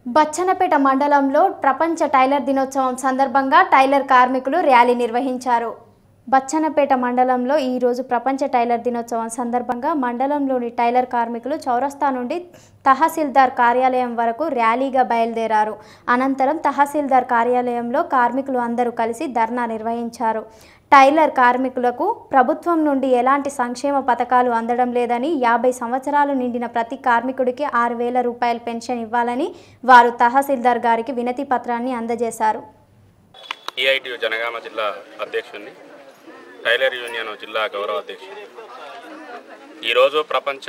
బచ్చన్నపేట మండలంలో ప్రపంచ టైలర్ దినోత్సవం సందర్భంగా టైలర్ కార్మికులు ర్యాలీ నిర్వహించారు బచ్చన్నపేట మండలంలో ఈరోజు ప్రపంచ టైలర్ దినోత్సవం సందర్భంగా మండలంలోని టైలర్ కార్మికులు చౌరస్తా నుండి తహసీల్దార్ కార్యాలయం వరకు ర్యాలీగా బయలుదేరారు అనంతరం తహసీల్దార్ కార్యాలయంలో కార్మికులు అందరూ కలిసి ధర్నా నిర్వహించారు టైలర్ కార్మికులకు ప్రభుత్వం నుండి ఎలాంటి సంక్షేమ పథకాలు అందడం లేదని యాభై సంవత్సరాలు నిండిన ప్రతి కార్మికుడికి ఆరు వేల రూపాయల పెన్షన్ ఇవ్వాలని వారు తహసీల్దార్ గారికి వినతి పత్రాన్ని అందజేశారు ఈఐటి జనగామ జిల్లా అధ్యక్షుడిని టైలర్ యూనియన్ జిల్లా గౌరవ అధ్యక్షుడు ఈరోజు ప్రపంచ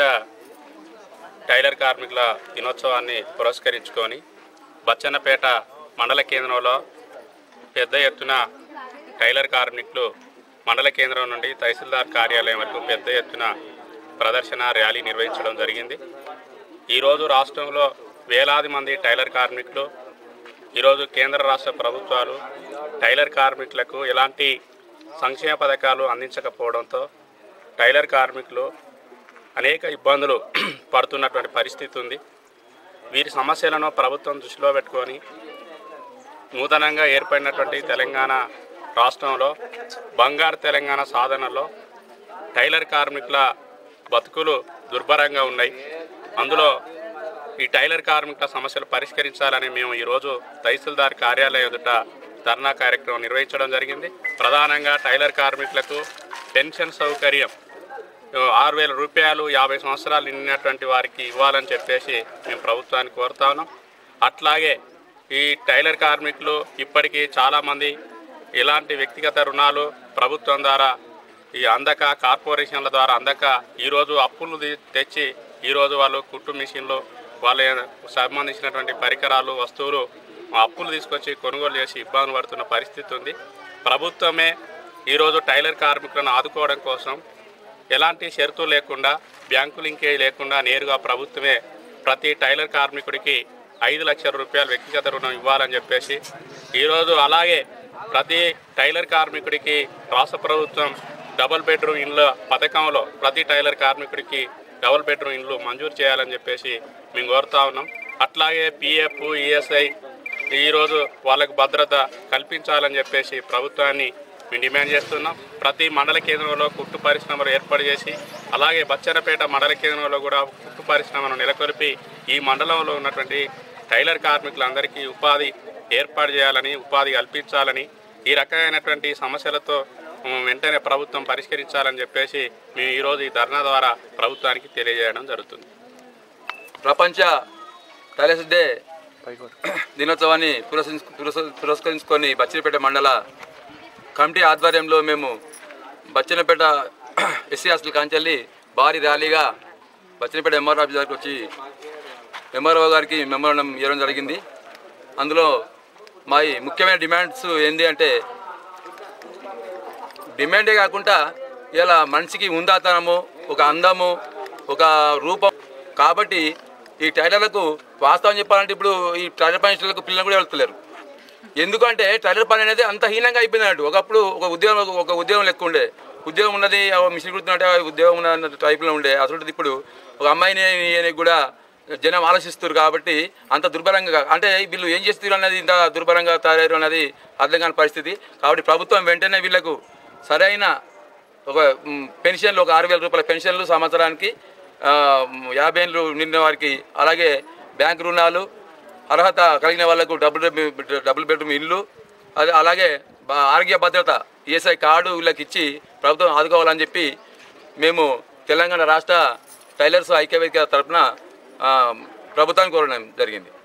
టైలర్ కార్మికుల దినోత్సవాన్ని పురస్కరించుకొని బచ్చన్నపేట మండల కేంద్రంలో పెద్ద ఎత్తున టైలర్ కార్మికులు మండల కేంద్రం నుండి తహసీల్దార్ కార్యాలయం వరకు పెద్ద ఎత్తున ప్రదర్శన ర్యాలీ నిర్వహించడం జరిగింది ఈరోజు రాష్ట్రంలో వేలాది మంది టైలర్ కార్మికులు ఈరోజు కేంద్ర రాష్ట్ర ప్రభుత్వాలు టైలర్ కార్మికులకు ఎలాంటి సంక్షేమ పథకాలు అందించకపోవడంతో టైలర్ కార్మికులు అనేక ఇబ్బందులు పడుతున్నటువంటి పరిస్థితి ఉంది వీరి సమస్యలను ప్రభుత్వం దృష్టిలో పెట్టుకొని నూతనంగా ఏర్పడినటువంటి తెలంగాణ రాష్ట్రంలో బంగారు తెలంగాణ సాధనలో టైలర్ కార్మికుల బతుకులు దుర్భరంగా ఉన్నాయి అందులో ఈ టైలర్ కార్మికుల సమస్యలు పరిష్కరించాలని మేము ఈరోజు తహసీల్దార్ కార్యాలయం ఎదుట ధర్నా కార్యక్రమం నిర్వహించడం జరిగింది ప్రధానంగా టైలర్ కార్మికులకు పెన్షన్ సౌకర్యం ఆరు వేల రూపాయలు యాభై సంవత్సరాలు నిండినటువంటి వారికి ఇవ్వాలని చెప్పేసి మేము ప్రభుత్వాన్ని కోరుతా ఉన్నాం అట్లాగే ఈ టైలర్ కార్మికులు ఇప్పటికీ చాలామంది ఇలాంటి వ్యక్తిగత రుణాలు ప్రభుత్వం ద్వారా ఈ అందక కార్పొరేషన్ల ద్వారా అందక ఈరోజు అప్పులు ది- తెచ్చి ఈరోజు వాళ్ళు కుట్టు మిషన్లు వాళ్ళ సంబంధించినటువంటి పరికరాలు వస్తువులు అప్పులు తీసుకొచ్చి కొనుగోలు చేసి ఇబ్బంది పడుతున్న పరిస్థితి ఉంది ప్రభుత్వమే ఈరోజు టైలర్ కార్మికులను ఆదుకోవడం కోసం ఎలాంటి షరతు లేకుండా బ్యాంకు లింకేజ్ లేకుండా నేరుగా ప్రభుత్వమే ప్రతి టైలర్ కార్మికుడికి ఐదు లక్షల రూపాయలు వ్యక్తిగత రుణం ఇవ్వాలని చెప్పేసి ఈరోజు అలాగే ప్రతి టైలర్ కార్మికుడికి రాష్ట్ర ప్రభుత్వం డబుల్ బెడ్రూమ్ ఇండ్ల పథకంలో ప్రతి టైలర్ కార్మికుడికి డబుల్ బెడ్రూమ్ ఇండ్లు మంజూరు చేయాలని చెప్పేసి మేము కోరుతా ఉన్నాం అట్లాగే పిఎఫ్ ఈఎస్ఐ ఈరోజు వాళ్ళకు భద్రత కల్పించాలని చెప్పేసి ప్రభుత్వాన్ని మేము డిమాండ్ చేస్తున్నాం ప్రతి మండల కేంద్రంలో కుట్టు పరిశ్రమలు ఏర్పాటు చేసి అలాగే బచ్చన్నపేట మండల కేంద్రంలో కూడా కుట్టు పరిశ్రమను నెలకొల్పి ఈ మండలంలో ఉన్నటువంటి టైలర్ కార్మికులందరికీ ఉపాధి ఏర్పాటు చేయాలని ఉపాధి కల్పించాలని ఈ రకమైనటువంటి సమస్యలతో ఉమ్, వెంటనే ప్రభుత్వం పరిష్కరించాలని చెప్పేసి మేము ఈరోజు ఈ ధర్నా ద్వారా ప్రభుత్వానికి తెలియజేయడం జరుగుతుంది ప్రపంచ టైలర్స్ డే దినోత్సవాన్ని పురస్కరించు పురస్క- పురస్కరించుకొని బచ్చినపేట మండల కమిటీ ఆధ్వర్యంలో మేము బచ్చినపేట ఎస్సీ హాస్టల్ కాంచెల్లి భారీ ర్యాలీగా బచ్చినపేట ఎంఆర్ ఆఫీస్ దగ్గరికి వచ్చి ఎంఆర్ఓ గారికి మెమోరాండం ఇవ్వడం జరిగింది అందులో మా ఈ ముఖ్యమైన డిమాండ్స్ ఏంటి అంటే డిమాండే కాకుండా ఇలా మనిషికి ఉందాతనము ఒక అందము ఒక రూపం కాబట్టి ఈ టైలర్లకు వాస్తవం చెప్పాలంటే ఇప్పుడు ఈ టైలర్ పనిష్లకు పిల్లలు కూడా వెళ్తలేరు ఎందుకంటే టైలర్ పని అనేది అంత హీనంగా అయిపోయింది అన్నట్టు ఒకప్పుడు ఒక ఉద్యోగం ఒక ఉద్యోగం లెక్క ఉండే ఉద్యోగం ఉన్నది ఆ మిషన్ కుడుతున్నట్టే ఆ ఉద్యోగం ఉన్న టైప్లో ఉండే అసలు ఇప్పుడు ఒక అమ్మాయిని ఈయనకి కూడా జనం ఆలోచిస్తారు కాబట్టి అంత దుర్భరంగా అంటే వీళ్ళు ఏం చేస్తారు అన్నది ఇంత దుర్భరంగా తయారయ్యారు అన్నది అర్థం కాని పరిస్థితి కాబట్టి ప్రభుత్వం వెంటనే వీళ్ళకు సరైన ఒక మ్, పెన్షన్లు ఒక ఆరు వేల రూపాయల పెన్షన్లు సంవత్సరానికి ఆ, మ్, యాభై ఏళ్ళు నిండిన వారికి అలాగే బ్యాంక్ రుణాలు అర్హత కలిగిన వాళ్ళకు డబుల్ బెడ్- డబుల్ బెడ్రూమ్ ఇల్లు అది అలాగే బ- ఆరోగ్య భద్రత ఈఎస్ఐ కార్డు వీళ్ళకి ఇచ్చి ప్రభుత్వం ఆదుకోవాలని చెప్పి మేము తెలంగాణ రాష్ట్ర టైలర్స్ ఐక్యవేదిక తరఫున ప్రభుత్వాన్ని కోరడం జరిగింది